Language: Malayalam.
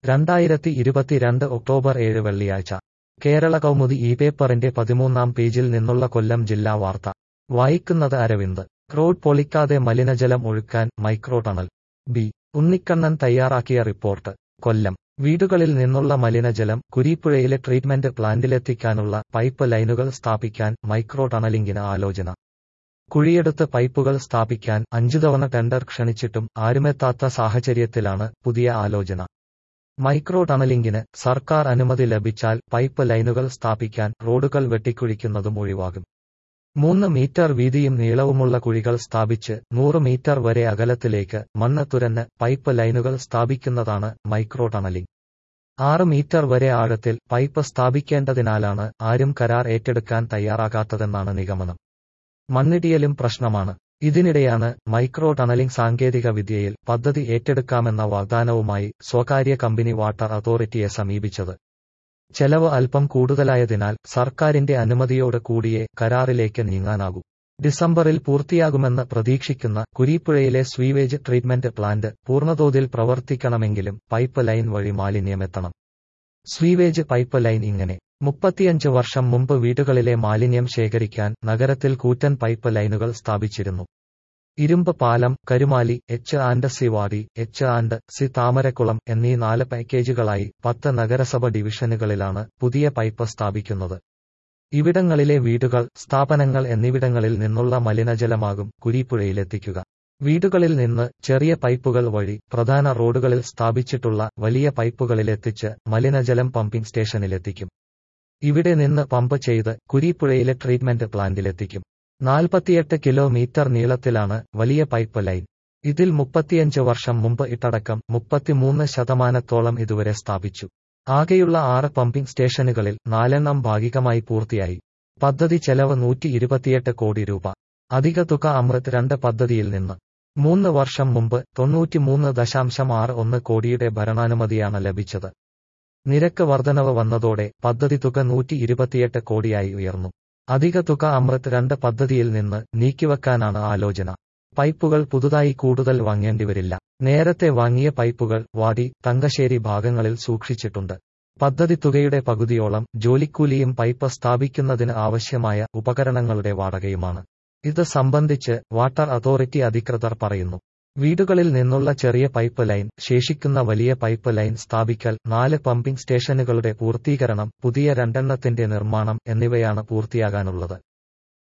രണ്ടായിരത്തി ഇരുപത്തിരണ്ട് ഒക്ടോബർ ഏഴ് വെള്ളിയാഴ്ച കേരള കൗമുദി ഈ പേപ്പറിന്റെ പതിമൂന്നാം പേജിൽ നിന്നുള്ള കൊല്ലം ജില്ലാ വാർത്ത വായിക്കുന്നത് അരവിന്ദ് റോഡ് പൊളിക്കാതെ മലിനജലം ഒഴുക്കാൻ മൈക്രോ ടണൽ ബി ഉണ്ണിക്കണ്ണൻ തയ്യാറാക്കിയ റിപ്പോർട്ട് കൊല്ലം വീടുകളിൽ നിന്നുള്ള മലിനജലം കുരീപ്പുഴയിലെ ട്രീറ്റ്മെന്റ് പ്ലാന്റിലെത്തിക്കാനുള്ള പൈപ്പ് ലൈനുകൾ സ്ഥാപിക്കാൻ മൈക്രോ ടണലിംഗിന് ആലോചന കുഴിയെടുത്ത് പൈപ്പുകൾ സ്ഥാപിക്കാൻ അഞ്ചു തവണ ടെൻഡർ ക്ഷണിച്ചിട്ടും ആരുമെത്താത്ത സാഹചര്യത്തിലാണ് പുതിയ ആലോചന മൈക്രോ ടണലിംഗിന് സർക്കാർ അനുമതി ലഭിച്ചാൽ പൈപ്പ് ലൈനുകൾ സ്ഥാപിക്കാൻ റോഡുകൾ വെട്ടിക്കുഴിക്കുന്നതും ഒഴിവാകും മൂന്ന് മീറ്റർ വീതിയും നീളവുമുള്ള കുഴികൾ സ്ഥാപിച്ച് നൂറ് മീറ്റർ വരെ അകലത്തിലേക്ക് മണ്ണ് തുരന്ന് പൈപ്പ് ലൈനുകൾ സ്ഥാപിക്കുന്നതാണ് മൈക്രോ ടണലിംഗ് ആറ് മീറ്റർ വരെ ആഴത്തിൽ പൈപ്പ് സ്ഥാപിക്കേണ്ടതിനാലാണ് ആരും കരാർ ഏറ്റെടുക്കാൻ തയ്യാറാകാത്തതെന്നാണ് നിഗമനം മണ്ണിടിയലും പ്രശ്നമാണ് ഇതിനിടെയാണ് മൈക്രോ ടണലിംഗ് സാങ്കേതിക വിദ്യയിൽ പദ്ധതി ഏറ്റെടുക്കാമെന്ന വാഗ്ദാനവുമായി സ്വകാര്യ കമ്പനി വാട്ടർ അതോറിറ്റിയെ സമീപിച്ചത് ചെലവ് അല്പം കൂടുതലായതിനാൽ സർക്കാരിന്റെ അനുമതിയോട് കൂടിയേ കരാറിലേക്ക് നീങ്ങാനാകൂ ഡിസംബറിൽ പൂർത്തിയാകുമെന്ന് പ്രതീക്ഷിക്കുന്ന കുരീപ്പുഴയിലെ സ്വീവേജ് ട്രീറ്റ്മെന്റ് പ്ലാന്റ് പൂർണ്ണതോതിൽ പ്രവർത്തിക്കണമെങ്കിലും പൈപ്പ് ലൈൻ വഴി മാലിന്യമെത്തണം സ്വീവേജ് പൈപ്പ് ലൈൻ ഇങ്ങനെ മുപ്പത്തിയഞ്ച് വർഷം മുമ്പ് വീടുകളിലെ മാലിന്യം ശേഖരിക്കാൻ നഗരത്തിൽ കൂറ്റൻ പൈപ്പ് ലൈനുകൾ സ്ഥാപിച്ചിരുന്നു ഇരുമ്പ് പാലം Karumali H and C Vadi H and C Thamarakkulam എന്നീ നാല് പാക്കേജുകളായി പത്ത് നഗരസഭ ഡിവിഷനുകളിലാണ് പുതിയ പൈപ്പ് സ്ഥാപിക്കുന്നത് ഇവിടങ്ങളിലെ വീടുകൾ സ്ഥാപനങ്ങൾ എന്നിവിടങ്ങളിൽ നിന്നുള്ള മലിനജലമാകും കുരീപ്പുഴയിലെത്തിക്കുക വീടുകളിൽ നിന്ന് ചെറിയ പൈപ്പുകൾ വഴി പ്രധാന റോഡുകളിൽ സ്ഥാപിച്ചിട്ടുള്ള വലിയ പൈപ്പുകളിലെത്തിച്ച് മലിനജലം പമ്പിംഗ് സ്റ്റേഷനിലെത്തിക്കും ഇവിടെ നിന്ന് പമ്പ് ചെയ്ത് കുരീപ്പുഴയിലെ ട്രീറ്റ്മെന്റ് പ്ലാന്റിലെത്തിക്കും നാൽപ്പത്തിയെട്ട് കിലോമീറ്റർ നീളത്തിലാണ് വലിയ പൈപ്പ് ലൈൻ ഇതിൽ മുപ്പത്തിയഞ്ച് വർഷം മുമ്പ് ഇട്ടടക്കം മുപ്പത്തിമൂന്ന് ശതമാനത്തോളം ഇതുവരെ സ്ഥാപിച്ചു ആകെയുള്ള ആറ് പമ്പിംഗ് സ്റ്റേഷനുകളിൽ നാലെണ്ണം ഭാഗികമായി പൂർത്തിയായി പദ്ധതി ചെലവ് നൂറ്റി ഇരുപത്തിയെട്ട് കോടി രൂപ അധിക തുക അമൃത് രണ്ട് പദ്ധതിയിൽ നിന്ന് മൂന്ന് വർഷം മുമ്പ് തൊണ്ണൂറ്റിമൂന്ന് ദശാംശം ആറ് ഒന്ന് കോടിയുടെ ഭരണാനുമതിയാണ് ലഭിച്ചത് നിരക്ക് വർധനവ് വന്നതോടെ പദ്ധതി തുക നൂറ്റി ഇരുപത്തിയെട്ട് കോടിയായി ഉയർന്നു അധിക തുക അമൃത് രണ്ട് പദ്ധതിയിൽ നിന്ന് നീക്കിവെക്കാനാണ് ആലോചന പൈപ്പുകൾ പുതുതായി കൂടുതൽ വാങ്ങേണ്ടിവരില്ല നേരത്തെ വാങ്ങിയ പൈപ്പുകൾ വാടി തങ്കശ്ശേരി ഭാഗങ്ങളിൽ സൂക്ഷിച്ചിട്ടുണ്ട് പദ്ധതി തുകയുടെ പകുതിയോളം ജോലിക്കൂലിയും പൈപ്പ് സ്ഥാപിക്കുന്നതിന് ആവശ്യമായ ഉപകരണങ്ങളുടെ വാടകയുമാണ് ഇത് സംബന്ധിച്ച് വാട്ടർ അതോറിറ്റി അധികൃതർ പറയുന്നു വീടുകളിൽ നിന്നുള്ള ചെറിയ പൈപ്പ് ലൈൻ ശേഷിക്കുന്ന വലിയ പൈപ്പ് ലൈൻ സ്ഥാപിക്കൽ നാല് പമ്പിംഗ് സ്റ്റേഷനുകളുടെ പൂർത്തീകരണം പുതിയ രണ്ടെണ്ണത്തിന്റെ നിർമ്മാണം എന്നിവയാണ് പൂർത്തിയാകാനുള്ളത്